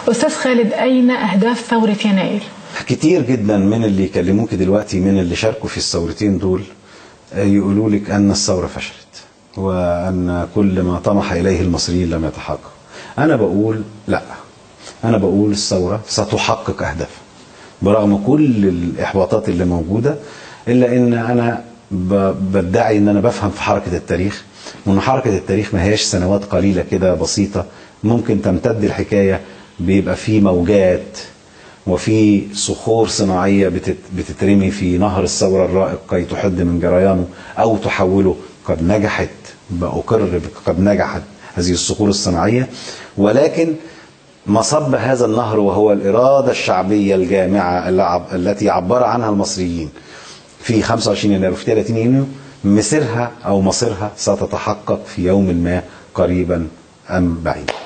أستاذ خالد أين أهداف ثورة يناير؟ كتير جدا من اللي يكلموك دلوقتي من اللي شاركوا في الثورتين دول يقولوا لك أن الثورة فشلت وأن كل ما طمح إليه المصريين لم يتحقق أنا بقول لا أنا بقول الثورة ستحقق أهدافها برغم كل الإحباطات اللي موجودة إلا أن أنا بدعي أن أنا بفهم في حركة التاريخ وأن حركة التاريخ ما هياش سنوات قليلة كده بسيطة ممكن تمتد الحكاية بيبقى في موجات وفي صخور صناعية بتترمي في نهر الثورة الرائق كي تحد من جريانه أو تحوله قد نجحت بأقر قد نجحت هذه الصخور الصناعية ولكن مصب هذا النهر وهو الإرادة الشعبية الجامعة التي عبر عنها المصريين في 25 يناير وفي 30 يونيو مسيرها أو مصيرها ستتحقق في يوم ما قريبا أم بعيد